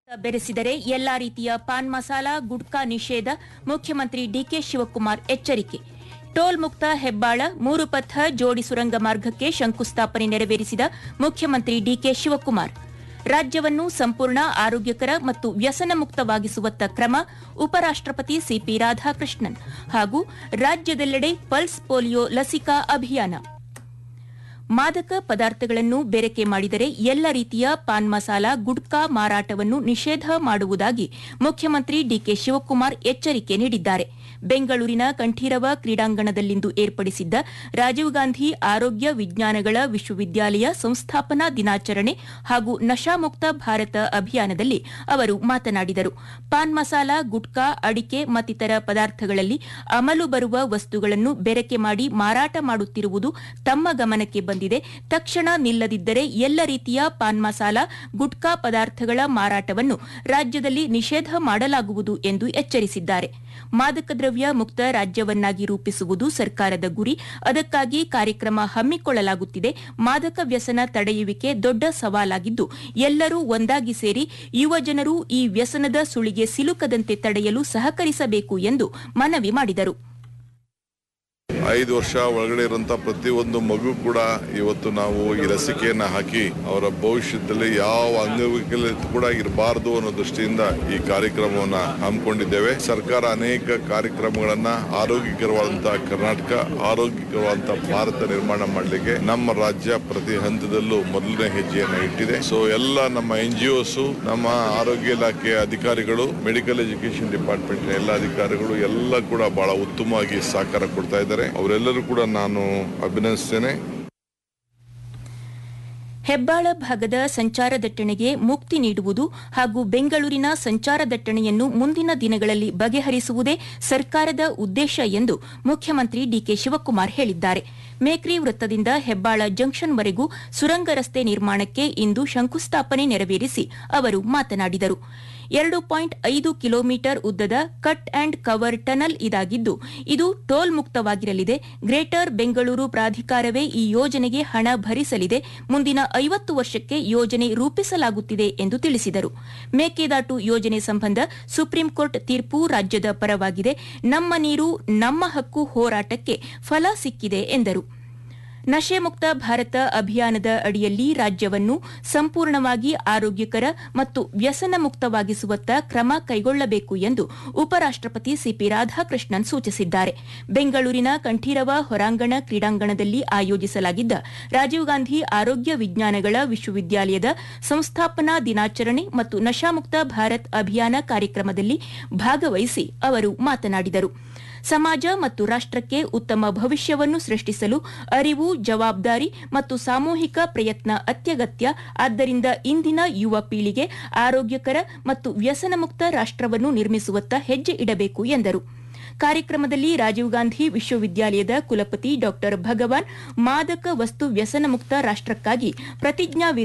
ಬೆರೆಸಿದರೆ ಎಲ್ಲಾ ರೀತಿಯ ಪಾನ್ ಮಸಾಲ ಗುಟ್ಕಾ ನಿಷೇಧ ಮುಖ್ಯಮಂತ್ರಿ ಡಿಕೆ ಶಿವಕುಮಾರ್ ಎಚ್ಚರಿಕೆ ಟೋಲ್ ಮುಕ್ತ ಹೆಬ್ಬಾಳ ಮೂರು ಪಥ ಜೋಡಿ ಸುರಂಗ ಮಾರ್ಗಕ್ಕೆ ಶಂಕುಸ್ಥಾಪನೆ ನೆರವೇರಿಸಿದ ಮುಖ್ಯಮಂತ್ರಿ ಡಿಕೆ ಶಿವಕುಮಾರ್ ರಾಜ್ಯವನ್ನು ಸಂಪೂರ್ಣ ಆರೋಗ್ಯಕರ ಮತ್ತು ವ್ಯಸನ ಮುಕ್ತವಾಗಿಸುವತ್ತ ಕ್ರಮ ಉಪರಾಷ್ಟಪತಿ ಸಿಪಿ ರಾಧಾಕೃಷ್ಣನ್ ಹಾಗೂ ರಾಜ್ಯದೆಲ್ಲೆಡೆ ಪಲ್ಸ್ ಪೋಲಿಯೋ ಲಸಿಕಾ ಅಭಿಯಾನ ಮಾದಕ ಪದಾರ್ಥಗಳನ್ನು ಬೆರಕೆ ಮಾಡಿದರೆ ಎಲ್ಲ ರೀತಿಯ ಪಾನ್ ಮಸಾಲ ಗುಡ್ಕಾ ಮಾರಾಟವನ್ನು ನಿಷೇಧ ಮಾಡುವುದಾಗಿ ಮುಖ್ಯಮಂತ್ರಿ ಡಿಕೆ ಶಿವಕುಮಾರ್ ಎಚ್ಚರಿಕೆ ನೀಡಿದ್ದಾರೆ ಬೆಂಗಳೂರಿನ ಕಂಠೀರವ ಕ್ರೀಡಾಂಗಣದಲ್ಲಿಂದು ಏರ್ಪಡಿಸಿದ್ದ ರಾಜೀವ್ ಗಾಂಧಿ ಆರೋಗ್ಯ ವಿಜ್ಞಾನಗಳ ವಿಶ್ವವಿದ್ಯಾಲಯ ಸಂಸ್ಥಾಪನಾ ದಿನಾಚರಣೆ ಹಾಗೂ ನಶಾಮುಕ್ತ ಭಾರತ ಅಭಿಯಾನದಲ್ಲಿ ಅವರು ಮಾತನಾಡಿದರು ಪಾನ್ ಮಸಾಲ ಗುಟ್ಕಾ ಅಡಿಕೆ ಮತ್ತಿತರ ಪದಾರ್ಥಗಳಲ್ಲಿ ಅಮಲು ಬರುವ ವಸ್ತುಗಳನ್ನು ಬೆರಕೆ ಮಾಡಿ ಮಾರಾಟ ಮಾಡುತ್ತಿರುವುದು ತಮ್ಮ ಗಮನಕ್ಕೆ ಬಂದಿದೆ ತಕ್ಷಣ ನಿಲ್ಲದಿದ್ದರೆ ಎಲ್ಲ ರೀತಿಯ ಪಾನ್ ಮಸಾಲ ಗುಟ್ಕಾ ಪದಾರ್ಥಗಳ ಮಾರಾಟವನ್ನು ರಾಜ್ಯದಲ್ಲಿ ನಿಷೇಧ ಮಾಡಲಾಗುವುದು ಎಂದು ಎಚ್ಚರಿಸಿದ್ದಾರೆ ಮಾದಕ ದ್ರವ್ಯ ಮುಕ್ತ ರಾಜ್ಯವನ್ನಾಗಿ ರೂಪಿಸುವುದು ಸರ್ಕಾರದ ಗುರಿ ಅದಕ್ಕಾಗಿ ಕಾರ್ಯಕ್ರಮ ಹಮ್ಮಿಕೊಳ್ಳಲಾಗುತ್ತಿದೆ ಮಾದಕ ವ್ಯಸನ ತಡೆಯುವಿಕೆ ದೊಡ್ಡ ಸವಾಲಾಗಿದ್ದು ಎಲ್ಲರೂ ಒಂದಾಗಿ ಸೇರಿ ಯುವಜನರು ಈ ವ್ಯಸನದ ಸುಳಿಗೆ ಸಿಲುಕದಂತೆ ತಡೆಯಲು ಸಹಕರಿಸಬೇಕು ಎಂದು ಮನವಿ ಮಾಡಿದರು ಐದು ವರ್ಷ ಒಳಗಡೆ ಇರುವಂತ ಪ್ರತಿಯೊಂದು ಮಗು ಕೂಡ ಇವತ್ತು ನಾವು ಈ ಲಸಿಕೆಯನ್ನ ಹಾಕಿ ಅವರ ಭವಿಷ್ಯದಲ್ಲಿ ಯಾವ ಅಂಗವೈಕಲ್ಯ ಕೂಡ ಇರಬಾರದು ಅನ್ನೋ ದೃಷ್ಟಿಯಿಂದ ಈ ಕಾರ್ಯಕ್ರಮವನ್ನ ಹಮ್ಮಿಕೊಂಡಿದ್ದೇವೆ ಸರ್ಕಾರ ಅನೇಕ ಕಾರ್ಯಕ್ರಮಗಳನ್ನ ಆರೋಗ್ಯಕರವಾದಂತಹ ಕರ್ನಾಟಕ ಆರೋಗ್ಯಕರವಾದಂತಹ ಭಾರತ ನಿರ್ಮಾಣ ಮಾಡಲಿಕ್ಕೆ ನಮ್ಮ ರಾಜ್ಯ ಪ್ರತಿ ಹಂತದಲ್ಲೂ ಮೊದಲನೇ ಹೆಜ್ಜೆಯನ್ನ ಇಟ್ಟಿದೆ ಸೊ ಎಲ್ಲ ನಮ್ಮ ಎನ್ ಜಿ ನಮ್ಮ ಆರೋಗ್ಯ ಇಲಾಖೆಯ ಅಧಿಕಾರಿಗಳು ಮೆಡಿಕಲ್ ಎಜುಕೇಶನ್ ಡಿಪಾರ್ಟ್ಮೆಂಟ್ ಎಲ್ಲ ಅಧಿಕಾರಿಗಳು ಎಲ್ಲ ಕೂಡ ಬಹಳ ಉತ್ತಮವಾಗಿ ಸಹಕಾರ ಕೊಡ್ತಾ ಇದ್ದಾರೆ ಅವರೆಲ್ಲರೂ ಕೂಡ ನಾನು ಅಭಿನಂದಿಸ್ತೇನೆ ಹೆಬ್ಬಾಳ ಭಾಗದ ಸಂಚಾರ ದಟ್ಟಣೆಗೆ ಮುಕ್ತಿ ನೀಡುವುದು ಹಾಗೂ ಬೆಂಗಳೂರಿನ ಸಂಚಾರ ದಟ್ಟಣೆಯನ್ನು ಮುಂದಿನ ದಿನಗಳಲ್ಲಿ ಬಗೆಹರಿಸುವುದೇ ಸರ್ಕಾರದ ಉದ್ದೇಶ ಎಂದು ಮುಖ್ಯಮಂತ್ರಿ ಡಿಕೆ ಶಿವಕುಮಾರ್ ಹೇಳಿದ್ದಾರೆ ಮೇಕ್ರಿ ವೃತ್ತದಿಂದ ಹೆಬ್ಬಾಳ ಜಂಕ್ಷನ್ವರೆಗೂ ಸುರಂಗ ರಸ್ತೆ ನಿರ್ಮಾಣಕ್ಕೆ ಇಂದು ಶಂಕುಸ್ಥಾಪನೆ ನೆರವೇರಿಸಿ ಅವರು ಮಾತನಾಡಿದರು ಎರಡು ಪಾಯಿಂಟ್ ಐದು ಕಿಲೋಮೀಟರ್ ಉದ್ದದ ಕಟ್ ಅಂಡ್ ಕವರ್ ಟನಲ್ ಇದಾಗಿದ್ದು ಇದು ಟೋಲ್ ಮುಕ್ತವಾಗಿರಲಿದೆ ಗ್ರೇಟರ್ ಬೆಂಗಳೂರು ಪ್ರಾಧಿಕಾರವೇ ಈ ಯೋಜನೆಗೆ ಹಣ ಭರಿಸಲಿದೆ ಮುಂದಿನ ಐವತ್ತು ವರ್ಷಕ್ಕೆ ಯೋಜನೆ ರೂಪಿಸಲಾಗುತ್ತಿದೆ ಎಂದು ತಿಳಿಸಿದರು ಮೇಕೆದಾಟು ಯೋಜನೆ ಸಂಬಂಧ ಸುಪ್ರೀಂ ಕೋರ್ಟ್ ತೀರ್ಪು ರಾಜ್ಯದ ಪರವಾಗಿದೆ ನಮ್ಮ ನೀರು ನಮ್ಮ ಹಕ್ಕು ಹೋರಾಟಕ್ಕೆ ಫಲ ಸಿಕ್ಕಿದೆ ಎಂದರು ನಶೆ ಮುಕ್ತ ಭಾರತ ಅಭಿಯಾನದ ಅಡಿಯಲ್ಲಿ ರಾಜ್ಯವನ್ನು ಸಂಪೂರ್ಣವಾಗಿ ಆರೋಗ್ಯಕರ ಮತ್ತು ವ್ಯಸನ ಮುಕ್ತವಾಗಿಸುವತ್ತ ಕ್ರಮ ಕೈಗೊಳ್ಳಬೇಕು ಎಂದು ಉಪರಾಷ್ಟಪತಿ ಸಿಪಿ ರಾಧಾಕೃಷ್ಣನ್ ಸೂಚಿಸಿದ್ದಾರೆ ಬೆಂಗಳೂರಿನ ಕಂಠೀರವ ಹೊರಾಂಗಣ ಕ್ರೀಡಾಂಗಣದಲ್ಲಿ ಆಯೋಜಿಸಲಾಗಿದ್ದ ರಾಜೀವ್ ಗಾಂಧಿ ಆರೋಗ್ಯ ವಿಜ್ಞಾನಗಳ ವಿಶ್ವವಿದ್ಯಾಲಯದ ಸಂಸ್ಥಾಪನಾ ದಿನಾಚರಣೆ ಮತ್ತು ನಶಾಮುಕ್ತ ಭಾರತ್ ಅಭಿಯಾನ ಕಾರ್ಯಕ್ರಮದಲ್ಲಿ ಭಾಗವಹಿಸಿ ಅವರು ಮಾತನಾಡಿದರು ಸಮಾಜ ಮತ್ತು ರಾಷ್ಟಕ್ಕೆ ಉತ್ತಮ ಭವಿಷ್ಯವನ್ನು ಸೃಷ್ಟಿಸಲು ಅರಿವು ಜವಾಬ್ದಾರಿ ಮತ್ತು ಸಾಮೂಹಿಕ ಪ್ರಯತ್ನ ಅತ್ಯಗತ್ಯ ಆದ್ದರಿಂದ ಇಂದಿನ ಯುವ ಪೀಳಿಗೆ ಆರೋಗ್ಯಕರ ಮತ್ತು ವ್ಯಸನಮುಕ್ತ ರಾಷ್ಟವನ್ನು ನಿರ್ಮಿಸುವತ್ತ ಹೆಜ್ಜೆ ಇಡಬೇಕು ಎಂದರು ಕಾರ್ಯಕ್ರಮದಲ್ಲಿ ರಾಜೀವ್ ಗಾಂಧಿ ವಿಶ್ವವಿದ್ಯಾಲಯದ ಕುಲಪತಿ ಡಾ ಭಗವಾನ್ ಮಾದಕ ವಸ್ತು ವ್ಯಸನಮುಕ್ತ ರಾಷ್ಟಕ್ಕಾಗಿ ಪ್ರತಿಜ್ಞಾ